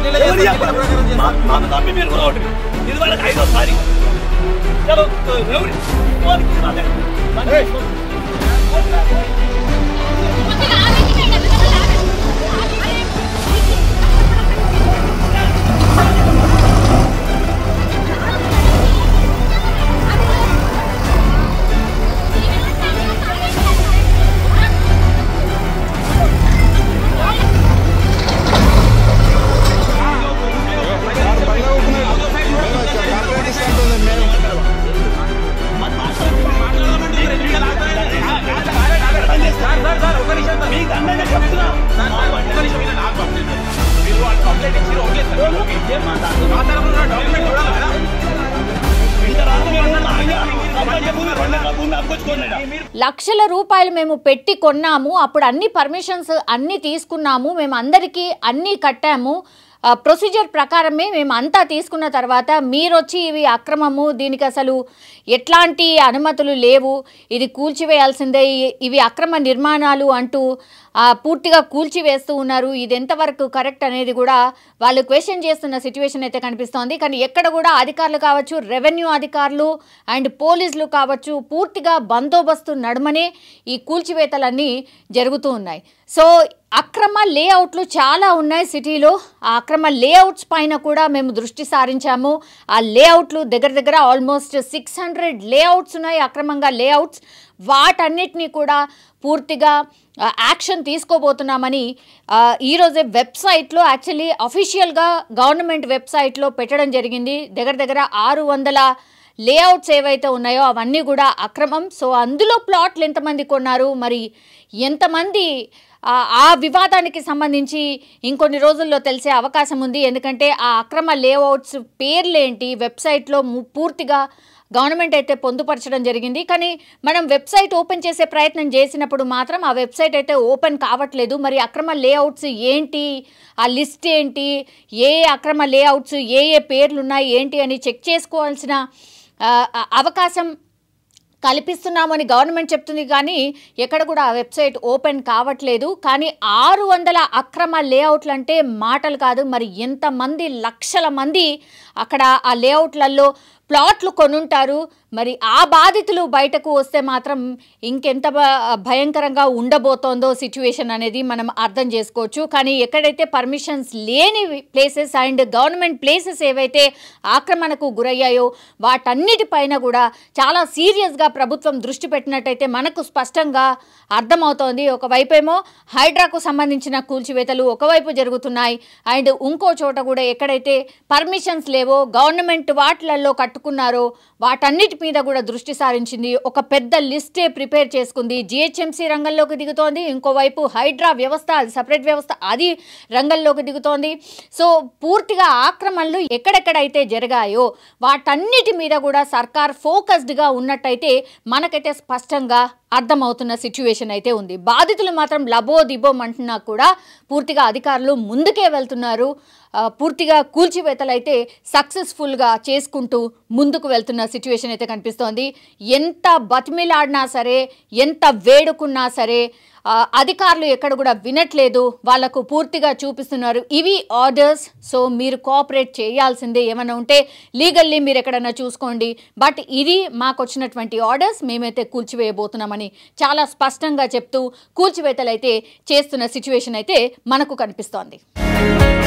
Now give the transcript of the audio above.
ఎవరు చెప్పరు? మా- మాకు తప్పి మీరు కూడా ఒకటి. ఇది వాళ్ళకి ఐదోసారి చలో ఎవరి పోలీసు రాలే. ఏయ్. మీకు అందరికీ చెప్తున్నా. ఏం మాట్లాడుతున్నారు? ఇంత రాత్రి మేము ఉన్నాం. అయ్యా, సంపాదించే భూమి రెండు ఎకరాల భూమి అప్పుకొచ్చుకోండి ఈడ. లక్షల రూపాయలు మేము పెట్టి కొన్నాము అప్పుడు అన్ని పర్మిషన్స్ అన్ని తీసుకున్నాము మేము అందరికీ అన్నీ కట్టాము ఆ, ప్రొసీజర్ ప్రకారమే మేము అంతా తీసుకున్న తర్వాత మీరు వచ్చి ఇవి అక్రమము దీనికి అసలు ఎట్లాంటి అనుమతులు లేవు ఇది కూల్చివేయాల్సిందే ఇ- ఇవి అక్రమ నిర్మాణాలు అంటూ ఆ, పూర్తిగా కూల్చివేస్తూ ఉన్నారు ఇది ఎంతవరకు కరెక్ట్ అనేది కూడా వాళ్ళు క్వశ్చన్ చేస్తున్న సిచ్యువేషన్ అయితే కనిపిస్తోంది కానీ ఎక్కడ కూడా అధికారులు కావచ్చు రెవెన్యూ అధికారులు అండ్ పోలీసులు కావచ్చు పూర్తిగా బందోబస్తు నడుమనే ఈ కూల్చివేతలన్నీ జరుగుతూ ఉన్నాయి సో అక్రమ లేఅవుట్లు చాలా ఉన్నాయి సిటీలో ఆ అక్రమ లేఅవుట్స్ పైన కూడా మేము దృష్టి సారించాము ఆ లేఅవుట్లు దగ్గర దగ్గర ఆల్మోస్ట్ సిక్స్ హండ్రెడ్ లేఅవుట్స్ ఉన్నాయి అక్రమంగా లేఅవుట్స్ వాటన్నిటినీ కూడా పూర్తిగా ఆ, యాక్షన్ తీసుకోబోతున్నామని ఆ, ఈరోజే వెబ్సైట్లో యాక్చువల్లీ అఫీషియల్గా గవర్నమెంట్ వెబ్సైట్లో పెట్టడం జరిగింది దగ్గర దగ్గర ఆరు వందల లేఅవుట్స్ ఏవైతే ఉన్నాయో అవన్నీ కూడా అక్రమం సో అందులో ప్లాట్లు ఎంతమంది కొన్నారు మరి ఎంతమంది ఆ ఆ వివాదానికి సంబంధించి ఇంకొన్ని రోజుల్లో తెలిసే అవకాశం ఉంది ఎందుకంటే ఆ అక్రమ లేఅవుట్స్ పేర్లేంటి వెబ్సైట్లో ము- పూర్తిగా గవర్నమెంట్ అయితే పొందుపరచడం జరిగింది కానీ మనం వెబ్సైట్ ఓపెన్ చేసే ప్రయత్నం చేసినప్పుడు మాత్రం ఆ వెబ్సైట్ అయితే ఓపెన్ కావట్లేదు మరి అక్రమ లేఅవుట్స్ ఏంటి ఆ లిస్ట్ ఏంటి ఏ ఏ అక్రమ లేఅవుట్స్ ఏ ఏ పేర్లు ఉన్నాయి ఏంటి అని చెక్ చేసుకోవాల్సిన ఆ, ఆ, అవకాశం కల్పిస్తున్నామని గవర్నమెంట్ చెప్తుంది కానీ ఎక్కడ కూడా ఆ వెబ్సైట్ ఓపెన్ కావట్లేదు కానీ ఆరు వందల అక్రమ లేఅవుట్లు అంటే మాటలు కాదు మరి ఎంతమంది లక్షల మంది అక్కడ ఆ లేఅవుట్లలో ప్లాట్లు కొనుంటారు మరి ఆ బాధితులు బయటకు వస్తే మాత్రం ఇంకెంత భ- భయంకరంగా ఉండబోతోందో సిచ్యువేషన్ అనేది మనం అర్థం చేసుకోవచ్చు కానీ ఎక్కడైతే పర్మిషన్స్ లేని ప్లేసెస్ అండ్ గవర్నమెంట్ ప్లేసెస్ ఏవైతే ఆక్రమణకు గురయ్యాయో వాటన్నిటిపైన కూడా చాలా సీరియస్గా ప్రభుత్వం దృష్టి పెట్టినట్టయితే మనకు స్పష్టంగా అర్థమవుతోంది ఒకవైపేమో హైడ్రాకు సంబంధించిన కూల్చివేతలు ఒకవైపు జరుగుతున్నాయి అండ్ ఇంకో చోట కూడా ఎక్కడైతే పర్మిషన్స్ లేవో గవర్నమెంట్ వాటిలలో కట్టుకున్నారో వాటన్నిటి మీద కూడా దృష్టి సారించింది ఒక పెద్ద లిస్టే ప్రిపేర్ చేసుకుంది జిహెచ్ఎంసీ రంగంలోకి దిగుతోంది ఇంకోవైపు హైడ్రా వ్యవస్థ అది సపరేట్ వ్యవస్థ అది రంగంలోకి దిగుతోంది సో పూర్తిగా ఆక్రమణలు ఎక్కడెక్కడైతే జరిగాయో వాటన్నిటి మీద కూడా సర్కార్ ఫోకస్డ్గా ఉన్నట్టయితే మనకైతే స్పష్టంగా అర్థమవుతున్న సిచ్యువేషన్ అయితే ఉంది బాధితులు మాత్రం లబో దిబోం అంటున్నా కూడా పూర్తిగా అధికారులు ముందుకే వెళ్తున్నారు ఆ, పూర్తిగా కూల్చివేతలు అయితే సక్సెస్ఫుల్గా చేసుకుంటూ ముందుకు వెళ్తున్న సిచ్యువేషన్ అయితే కనిపిస్తోంది ఎంత బతిమిలాడినా సరే ఎంత వేడుకున్నా సరే ఆ, అధికారులు ఎక్కడ కూడా వినట్లేదు వాళ్లకు పూర్తిగా చూపిస్తున్నారు ఇవి ఆర్డర్స్ సో మీరు కోఆపరేట్ చేయాల్సిందే ఏమైనా ఉంటే లీగల్లీ మీరు ఎక్కడైనా చూసుకోండి బట్ ఇది మాకు వచ్చినటువంటి ఆర్డర్స్ మేమైతే కూల్చివేయబోతున్నామని చాలా స్పష్టంగా చెప్తూ కూల్చివేతలు అయితే చేస్తున్న సిచ్యువేషన్ అయితే మనకు కనిపిస్తోంది